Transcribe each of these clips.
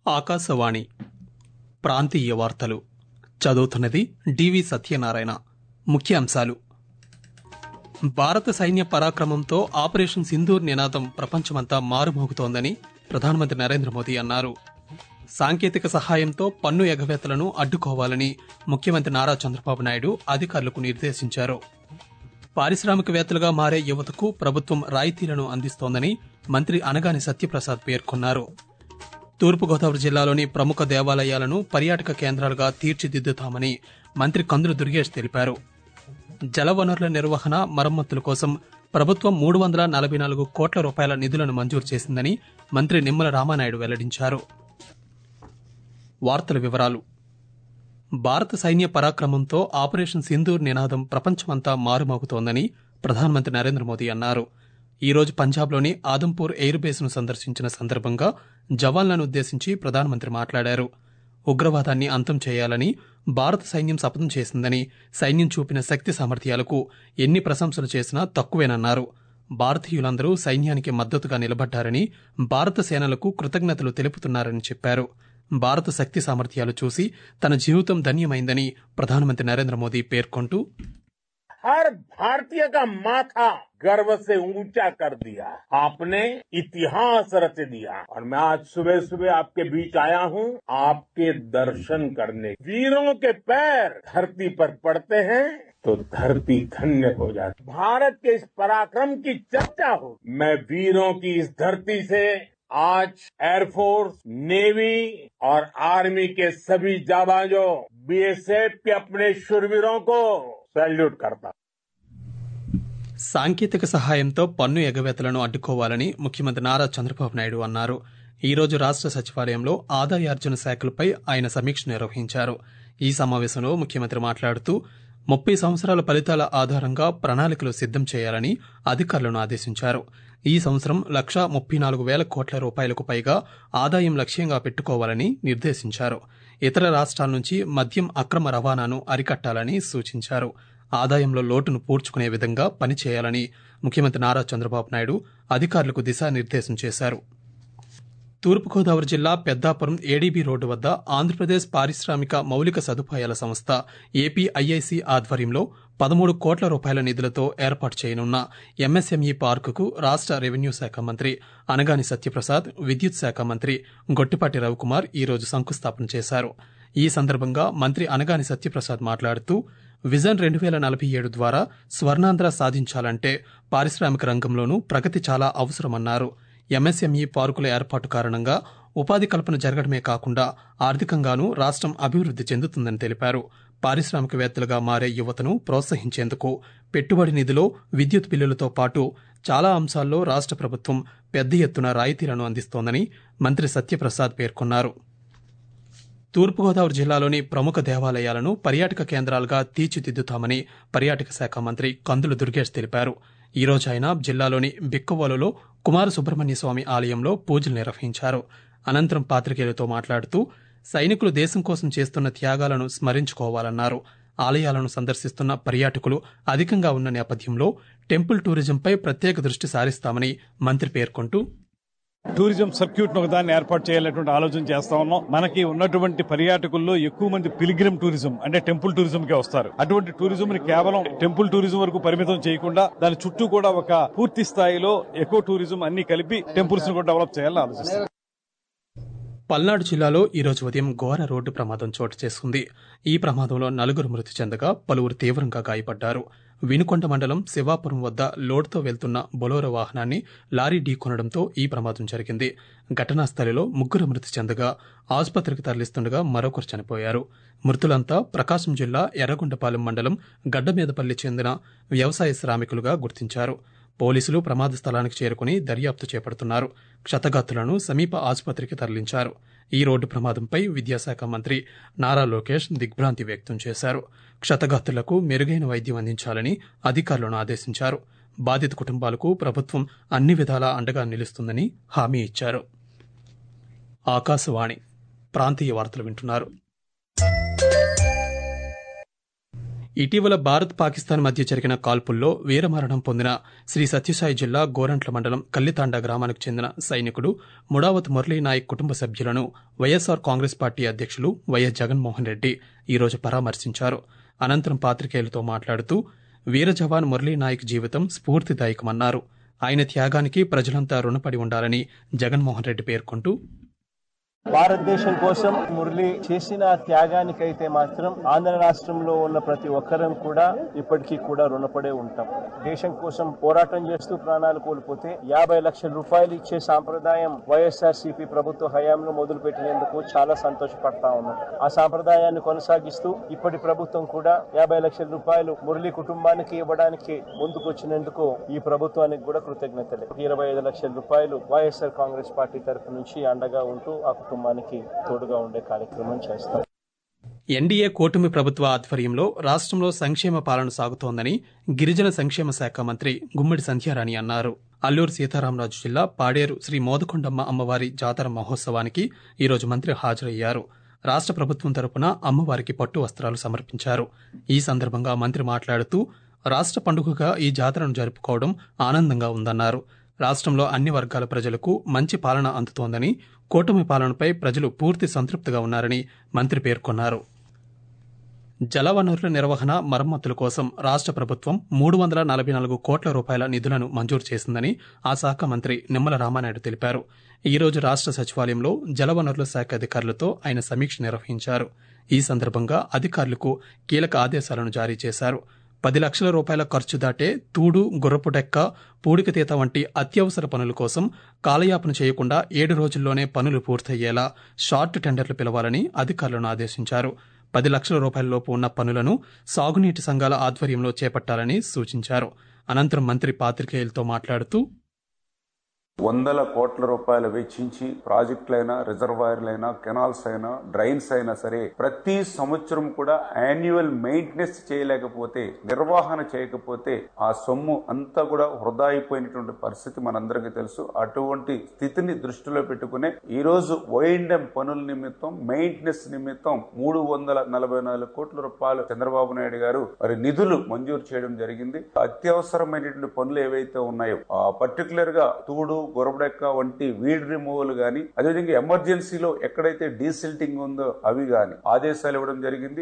ఆకాశవాణి ప్రాంతీయ వార్తలు చదువుతున్నది డివి సత్యనారాయణ ముఖ్యాంశాలు భారత సైన్య పరాక్రమంతో ఆపరేషన్ సింధూర్ నినాదం ప్రపంచమంతా మారుమోగుతోందని ప్రధానమంత్రి నరేంద్ర మోదీ అన్నారు సాంకేతిక సహాయంతో పన్ను ఎగవేతలను అడ్డుకోవాలని ముఖ్యమంత్రి నారా చంద్రబాబు నాయుడు అధికారులకు నిర్దేశించారు పారిశ్రామికవేత్తలుగా మారే యువతకు ప్రభుత్వం రాయితీలను అందిస్తోందని మంత్రి అనగాని సత్యప్రసాద్ పేర్కొన్నారు తూర్పుగోదావరి జిల్లాలోని ప్రముఖ దేవాలయాలను పర్యాటక కేంద్రాలుగా తీర్చిదిద్దుతామని మంత్రి కందులు దుర్గేష్ తెలిపారు జలవనరుల నిర్వహణ మరమ్మతుల కోసం ప్రభుత్వం మూడు వందల నలభై నాలుగు కోట్ల రూపాయల నిధులను మంజూరు చేసిందని మంత్రి నిమ్మల రామానాయుడు వెల్లడించారు వార్తల వివరాలు భారత సైన్య పరాక్రమంతో ఆపరేషన్ సింధూర్ నినాదం ప్రపంచమంతా మారుమోగుతోందని ప్రధానమంత్రి నరేంద్ర మోదీ అన్నారు ఈ రోజు పంజాబ్లోని ఆదంపూర్ ఎయిర్ బేస్ను సందర్శించిన సందర్భంగా జవాన్లను ఉద్దేశించి ప్రధానమంత్రి మాట్లాడారు ఉగ్రవాదాన్ని అంతం చేయాలని భారత సైన్యం శపథం చేసిందని సైన్యం చూపిన శక్తి సామర్థ్యాలకు ఎన్ని ప్రశంసలు చేసినా తక్కువేనన్నారు భారతీయులందరూ సైన్యానికి మద్దతుగా నిలబడ్డారని భారత సేనలకు కృతజ్ఞతలు తెలుపుతున్నారని చెప్పారు భారత శక్తి సామర్థ్యాలు చూసి తన జీవితం ధన్యమైందని ప్రధానమంత్రి నరేంద్ర మోదీ పేర్కొంటూ हर भारतीय का माथा गर्व से ऊंचा कर दिया आपने इतिहास रच दिया और मैं आज सुबह सुबह आपके बीच आया हूं आपके दर्शन करने वीरों के पैर धरती पर पड़ते हैं तो धरती धन्य हो जाती भारत के इस पराक्रम की चर्चा हो मैं वीरों की इस धरती से आज एयरफोर्स नेवी और आर्मी के सभी जाबाजों बीएसएफ के अपने शुरवीरों को सैल्यूट करता సాంకేతిక సహాయంతో పన్ను ఎగవేతలను అడ్డుకోవాలని ముఖ్యమంత్రి నారా చంద్రబాబు నాయుడు అన్నారు ఈ రోజు రాష్ట సచివాలయంలో ఆదాయార్జన శాఖలపై ఆయన సమీక్ష నిర్వహించారు ఈ సమావేశంలో ముఖ్యమంత్రి మాట్లాడుతూ ముప్పై సంవత్సరాల ఫలితాల ఆధారంగా ప్రణాళికలు సిద్దం చేయాలని అధికారులను ఆదేశించారు ఈ సంవత్సరం లక్షా ముప్పై నాలుగు వేల కోట్ల రూపాయలకు పైగా ఆదాయం లక్ష్యంగా పెట్టుకోవాలని నిర్దేశించారు ఇతర రాష్ట్రాల నుంచి మద్యం అక్రమ రవాణాను అరికట్టాలని సూచించారు ఆదాయంలో లోటును పూడ్చుకునే విధంగా పనిచేయాలని ముఖ్యమంత్రి నారా చంద్రబాబు నాయుడు అధికారులకు దిశానిర్దేశం చేశారు తూర్పుగోదావరి జిల్లా పెద్దాపురం ఏడీబీ రోడ్డు వద్ద ఆంధ్రప్రదేశ్ పారిశ్రామిక మౌలిక సదుపాయాల సంస్థ ఏపీఐఐసి ఆధ్వర్యంలో పదమూడు కోట్ల రూపాయల నిధులతో ఏర్పాటు చేయనున్న ఎంఎస్ఎంఈ పార్కుకు రాష్ట రెవెన్యూ శాఖ మంత్రి అనగాని సత్యప్రసాద్ విద్యుత్ శాఖ మంత్రి గొట్టిపాటి రవికుమార్ ఈ రోజు శంకుస్థాపన చేశారు ఈ సందర్భంగా మంత్రి అనగాని సత్యప్రసాద్ మాట్లాడుతూ విజన్ రెండు వేల నలభై ఏడు ద్వారా స్వర్ణాంధ్ర సాధించాలంటే పారిశ్రామిక రంగంలోనూ ప్రగతి చాలా అవసరమన్నారు ఎంఎస్ఎంఈ పార్కుల ఏర్పాటు కారణంగా ఉపాధి కల్పన జరగడమే కాకుండా ఆర్థికంగానూ రాష్ట్రం అభివృద్ది చెందుతుందని తెలిపారు పారిశ్రామికవేత్తలుగా మారే యువతను ప్రోత్సహించేందుకు పెట్టుబడి నిధిలో విద్యుత్ బిల్లులతో పాటు చాలా అంశాల్లో రాష్ట్ర ప్రభుత్వం పెద్ద ఎత్తున రాయితీలను అందిస్తోందని మంత్రి సత్యప్రసాద్ పేర్కొన్నారు తూర్పుగోదావరి జిల్లాలోని ప్రముఖ దేవాలయాలను పర్యాటక కేంద్రాలుగా తీర్చిదిద్దుతామని పర్యాటక శాఖ మంత్రి కందులు దుర్గేష్ తెలిపారు ఈ రోజు ఆయన జిల్లాలోని బిక్కవోలులో కుమార సుబ్రహ్మణ్య స్వామి ఆలయంలో పూజలు నిర్వహించారు అనంతరం పాత్రికేయులతో మాట్లాడుతూ సైనికులు దేశం కోసం చేస్తున్న త్యాగాలను స్మరించుకోవాలన్నారు ఆలయాలను సందర్శిస్తున్న పర్యాటకులు అధికంగా ఉన్న నేపథ్యంలో టెంపుల్ టూరిజంపై ప్రత్యేక దృష్టి సారిస్తామని మంత్రి పేర్కొంటూ టూరిజం సర్క్యూట్ ఒక దాన్ని ఏర్పాటు చేయాలనేటువంటి ఆలోచన చేస్తా ఉన్నాం మనకి ఉన్నటువంటి పర్యాటకుల్లో ఎక్కువ మంది పిలిగ్రిమ్ టూరిజం అంటే టెంపుల్ టూరిజం కే వస్తారు అటువంటి టూరిజం ని కేవలం టెంపుల్ టూరిజం వరకు పరిమితం చేయకుండా దాని చుట్టూ కూడా ఒక పూర్తి స్థాయిలో ఎకో టూరిజం అన్ని కలిపి టెంపుల్స్ ని కూడా డెవలప్ చేయాలని ఆలోచిస్తారు పల్నాడు జిల్లాలో ఈరోజు ఉదయం ఘోర రోడ్డు ప్రమాదం చోటు చేసుకుంది ఈ ప్రమాదంలో నలుగురు మృతి చెందగా పలువురు తీవ్రంగా గాయపడ్డారు వినుకొండ మండలం శివాపురం వద్ద లోడ్తో వెళ్తున్న బొలోరో వాహనాన్ని లారీ ఢీకొనడంతో ఈ ప్రమాదం జరిగింది ఘటనా స్థలిలో ముగ్గురు మృతి చెందగా ఆసుపత్రికి తరలిస్తుండగా మరొకరు చనిపోయారు మృతులంతా ప్రకాశం జిల్లా ఎర్రగొండపాలెం మండలం గడ్డమీదపల్లి చెందిన వ్యవసాయ శ్రామికులుగా గుర్తించారు పోలీసులు ప్రమాద స్థలానికి చేరుకుని దర్యాప్తు చేపడుతున్నారు క్షతగాత్రులను సమీప ఆసుపత్రికి తరలించారు ఈ రోడ్డు ప్రమాదంపై విద్యాశాఖ మంత్రి నారా లోకేష్ దిగ్భ్రాంతి వ్యక్తం చేశారు క్షతగాత్రులకు మెరుగైన వైద్యం అందించాలని అధికారులను ఆదేశించారు బాధిత కుటుంబాలకు ప్రభుత్వం అన్ని విధాలా అండగా నిలుస్తుందని హామీ ఇచ్చారు ఆకాశవాణి ప్రాంతీయ వార్తలు వింటున్నారు ఇటీవల భారత్ పాకిస్తాన్ మధ్య జరిగిన కాల్పుల్లో వీరమరణం పొందిన శ్రీ సత్యసాయి జిల్లా గోరంట్ల మండలం కల్లితాండ గ్రామానికి చెందిన సైనికుడు ముడావత్ మురళీ నాయక్ కుటుంబ సభ్యులను వైఎస్సార్ కాంగ్రెస్ పార్టీ అధ్యక్షులు వైఎస్ జగన్మోహన్ రెడ్డి ఈరోజు పరామర్శించారు అనంతరం పాత్రికేయులతో మాట్లాడుతూ వీర జవాన్ మురళీ నాయక్ జీవితం స్ఫూర్తిదాయకమన్నారు ఆయన త్యాగానికి ప్రజలంతా రుణపడి ఉండాలని జగన్మోహన్ రెడ్డి పేర్కొంటూ భారతదేశం కోసం మురళి చేసిన త్యాగానికైతే మాత్రం ఆంధ్ర రాష్ట్రంలో ఉన్న ప్రతి ఒక్కరం కూడా ఇప్పటికీ కూడా రుణపడే ఉంటాం దేశం కోసం పోరాటం చేస్తూ ప్రాణాలు కోల్పోతే యాభై లక్షల రూపాయలు ఇచ్చే సాంప్రదాయం వైఎస్ఆర్ సిపి ప్రభుత్వ హయాంలో మొదలు పెట్టినందుకు చాలా సంతోషపడతా ఉన్నాం ఆ సాంప్రదాయాన్ని కొనసాగిస్తూ ఇప్పటి ప్రభుత్వం కూడా యాభై లక్షల రూపాయలు మురళి కుటుంబానికి ఇవ్వడానికి ముందుకొచ్చినందుకు ఈ ప్రభుత్వానికి కూడా కృతజ్ఞతలే ఇరవై ఐదు లక్షల రూపాయలు వైఎస్ఆర్ కాంగ్రెస్ పార్టీ తరఫు నుంచి అండగా ఉంటూ ఆ కుటుంబానికి తోడుగా ఉండే కార్యక్రమం చేస్తాం ఎన్డీఏ కూటమి ప్రభుత్వ ఆధ్వర్యంలో రాష్ట్రంలో సంక్షేమ పాలన సాగుతోందని గిరిజన సంక్షేమ శాఖ మంత్రి గుమ్మడి సంధ్యారాణి అన్నారు అల్లూరు సీతారామరాజు జిల్లా పాడేరు శ్రీ మోదకొండమ్మ అమ్మవారి జాతర మహోత్సవానికి ఈరోజు మంత్రి హాజరయ్యారు రాష్ట్ర ప్రభుత్వం తరపున అమ్మవారికి పట్టు వస్త్రాలు సమర్పించారు ఈ సందర్భంగా మంత్రి మాట్లాడుతూ రాష్ట్ర పండుగగా ఈ జాతరను జరుపుకోవడం ఆనందంగా ఉందన్నారు రాష్ట్రంలో అన్ని వర్గాల ప్రజలకు మంచి పాలన అందుతోందని కూటమి పాలనపై ప్రజలు పూర్తి సంతృప్తిగా ఉన్నారని మంత్రి పేర్కొన్నారు జలవనరుల నిర్వహణ మరమ్మతుల కోసం రాష్ట్ర ప్రభుత్వం మూడు వందల నలభై నాలుగు కోట్ల రూపాయల నిధులను మంజూరు చేసిందని ఆ శాఖ మంత్రి నిమ్మల రామానాయుడు తెలిపారు ఈ రోజు రాష్ట్ర సచివాలయంలో జలవనరుల శాఖ అధికారులతో ఆయన సమీక్ష నిర్వహించారు ఈ సందర్భంగా అధికారులకు కీలక ఆదేశాలను జారీ చేశారు పది లక్షల రూపాయల ఖర్చు దాటే తూడు గుర్రపు డెక్క పూడికతీత వంటి అత్యవసర పనుల కోసం కాలయాపన చేయకుండా ఏడు రోజుల్లోనే పనులు పూర్తయ్యేలా షార్ట్ టెండర్లు పిలవాలని అధికారులను ఆదేశించారు పది లక్షల రూపాయలలోపు ఉన్న పనులను సాగునీటి సంఘాల ఆధ్వర్యంలో చేపట్టాలని సూచించారు అనంతరం మంత్రి పాత్రికేయులతో మాట్లాడుతూ వందల కోట్ల రూపాయలు వెచ్చించి ప్రాజెక్టులైనా రిజర్వాయర్లైనా కెనాల్స్ అయినా డ్రైన్స్ అయినా సరే ప్రతి సంవత్సరం కూడా యాన్యువల్ మెయింటెనెన్స్ చేయలేకపోతే నిర్వహణ చేయకపోతే ఆ సొమ్ము అంతా కూడా వృధా అయిపోయినటువంటి పరిస్థితి మనందరికీ తెలుసు అటువంటి స్థితిని దృష్టిలో పెట్టుకునే ఈ రోజు ఓఎండ్ఎం పనుల నిమిత్తం మెయింటెనెన్స్ నిమిత్తం మూడు వందల నలభై నాలుగు కోట్ల రూపాయలు చంద్రబాబు నాయుడు గారు మరి నిధులు మంజూరు చేయడం జరిగింది అత్యవసరమైనటువంటి పనులు ఏవైతే ఉన్నాయో పర్టికులర్ గా తూడు గొరబడెక్క వంటి వీడ్ రిమూవల్ గాని అదేవిధంగా ఎమర్జెన్సీలో ఎక్కడైతే డీసిల్టింగ్ ఉందో అవి గాని ఆదేశాలు ఇవ్వడం జరిగింది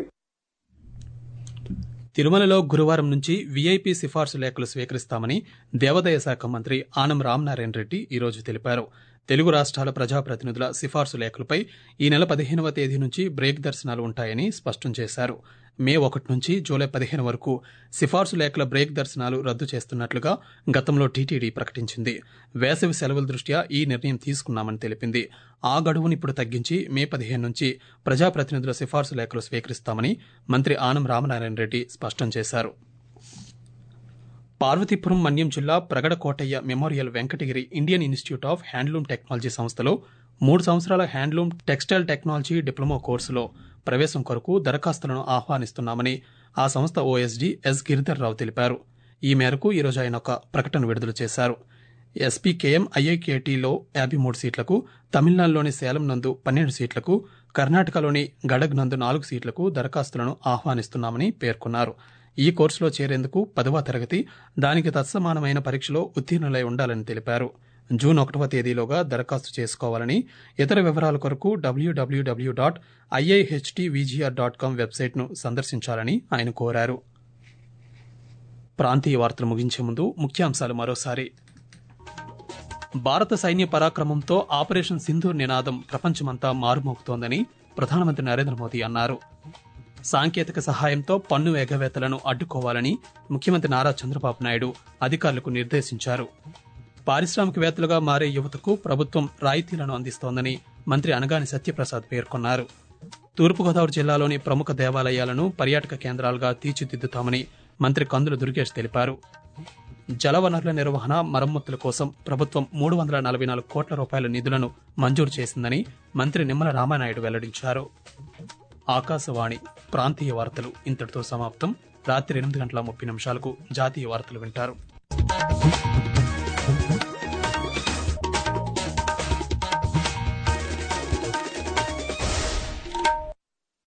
తిరుమలలో గురువారం నుంచి వీఐపీ సిఫార్సు లేఖలు స్వీకరిస్తామని దేవాదాయ శాఖ మంత్రి ఆనం రామనారాయణ రెడ్డి ఈరోజు తెలిపారు తెలుగు రాష్ట్రాల ప్రజాప్రతినిధుల సిఫార్సు లేఖలపై ఈ నెల పదిహేనవ తేదీ నుంచి బ్రేక్ దర్శనాలు ఉంటాయని స్పష్టం చేశారు మే ఒకటి నుంచి జూలై పదిహేను వరకు సిఫార్సు లేఖల బ్రేక్ దర్శనాలు రద్దు చేస్తున్నట్లుగా గతంలో టీటీడీ ప్రకటించింది వేసవి సెలవుల దృష్ట్యా ఈ నిర్ణయం తీసుకున్నామని తెలిపింది ఆ గడువును ఇప్పుడు తగ్గించి మే పదిహేను నుంచి ప్రజాప్రతినిధుల సిఫార్సు లేఖలు స్వీకరిస్తామని మంత్రి ఆనం రామనారాయణ రెడ్డి స్పష్టం చేశారు పార్వతీపురం మన్యం జిల్లా Pragadakotayya memorial Venkatagiri Indian institute of handloom technology సంస్థలో మూడు సంవత్సరాల హ్యాండ్లూమ్ టెక్స్టైల్ టెక్నాలజీ డిప్లొమా కోర్సులో ప్రవేశం కొరకు దరఖాస్తులను ఆహ్వానిస్తున్నామని ఆ సంస్థ ఓఎస్డీ ఎస్ గిరిధర్ రావు తెలిపారు ఈ మేరకు ఈరోజు ఆయన ఒక ప్రకటన విడుదల చేశారు ఎస్పీకేఎం ఐఐకేటీలో యాభై మూడు సీట్లకు తమిళనాడులోని సేలం నందు పన్నెండు సీట్లకు కర్ణాటకలోని గడగ్ నందు నాలుగు సీట్లకు దరఖాస్తులను ఆహ్వానిస్తున్నామని పేర్కొన్నారు ఈ కోర్సులో చేరేందుకు పదవ తరగతి దానికి తత్సమానమైన పరీక్షలో ఉత్తీర్ణులై ఉండాలని తెలిపారు జూన్ ఒకటవ తేదీలోగా దరఖాస్తు చేసుకోవాలని ఇతర వివరాల కొరకు WWW dot IIHTVGR dot com వెబ్సైట్ను సందర్శించాలని ఆయన కోరారు ప్రాంతీయ వార్తలు ముగించే ముందు ముఖ్యాంశాలు మరోసారి భారత సైన్య పరాక్రమంతో ఆపరేషన్ సింధూర్ నినాదం ప్రపంచమంతా మారుమోగుతోందని ప్రధానమంత్రి నరేంద్ర మోదీ అన్నారు సాంకేతిక సహాయంతో పన్ను ఎగవేతలను అడ్డుకోవాలని ముఖ్యమంత్రి నారా చంద్రబాబు నాయుడు అధికారులకు నిర్దేశించారు పారిశ్రామికవేత్తలుగా మారే యువతకు ప్రభుత్వం రాయితీలను అందిస్తోందని మంత్రి అనగాని సత్యప్రసాద్ పేర్కొన్నారు తూర్పుగోదావరి జిల్లాలోని ప్రముఖ దేవాలయాలను పర్యాటక కేంద్రాలుగా తీర్చిదిద్దుతామని మంత్రి కందుల దుర్గేష్ తెలిపారు జలవనరుల నిర్వహణ మరమ్మతుల కోసం ప్రభుత్వం మూడు వందల నలభై నాలుగు కోట్ల రూపాయల నిధులను మంజూరు చేసిందని మంత్రి నిమ్మల రామానాయుడు వెల్లడించారు ఆకాశవాణి ప్రాంతీయ వార్తలు ఇంతటితో సమాప్తం రాత్రి ఎనిమిది గంటల ముప్పై నిమిషాలకు జాతీయ వార్తలు వింటారు